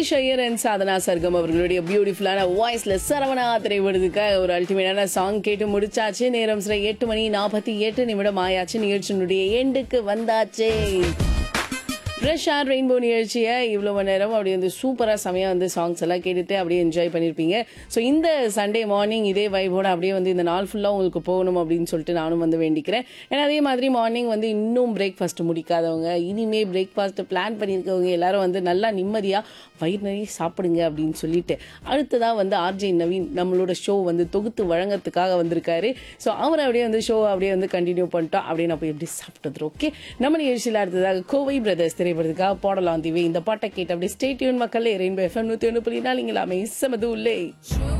Mahesh Iyer and Sadhana Sargam அவர்களுடைய பியூட்டிஃபுல்லான வாய்ஸ்ல சரவணா திரைப்படத்துக்காக ஒரு அல்டிமேட்டான சாங் கேட்டு முடிச்சாச்சு நேரம் சில எட்டு மணி நாற்பத்தி எட்டு நிமிடம் ஆயாச்சு நிகழ்ச்சியினுடைய எண்டுக்கு வந்தாச்சே ஃப்ரெஷ் ஆர் ரெயின்போ நிகழ்ச்சியை இவ்வளோ மணி நேரம் அப்படி வந்து சூப்பராக செமையாக வந்து சாங்ஸ் எல்லாம் கேட்டுட்டு அப்படியே என்ஜாய் பண்ணியிருப்பீங்க ஸோ இந்த சண்டே மார்னிங் இதே வைபோட அப்படியே வந்து இந்த நாள் ஃபுல்லாக உங்களுக்கு போகணும் அப்படின்னு சொல்லிட்டு நானும் வந்து வேண்டிக்கிறேன் ஏன்னா அதே மாதிரி மார்னிங் வந்து இன்னும் பிரேக்ஃபாஸ்ட் முடிக்காதவங்க இனிமே பிரேக்ஃபாஸ்ட் பிளான் பண்ணியிருக்கவங்க எல்லாரும் வந்து நல்லா நிம்மதியாக வயிறு நிறைய சாப்பிடுங்க அப்படின்னு சொல்லிட்டு அடுத்ததாக வந்து ஆர்ஜே நவீன் நம்மளோட ஷோ வந்து தொகுத்து வழங்கறதுக்காக வந்திருக்காரு ஸோ அவர் அப்படியே வந்து ஷோ அப்படியே வந்து கண்டினியூ பண்ணிட்டோம் அப்படியே நான் போய் எப்படி சாப்பிட்டது ஓகே நம்ம நிகழ்ச்சியில் அடுத்ததாக கோவை பிரதர்ஸ் திரைப்படத்துக்காக போடலாம் தீவி இந்த பாட்டை கேட்டு அப்படியே ஸ்டேட்யூன் மக்களே ரெயின்போ எஃப்எம் நூற்றி ஒன்று புள்ளி நாலு இங்கே எல்லாமே செமது உள்ளே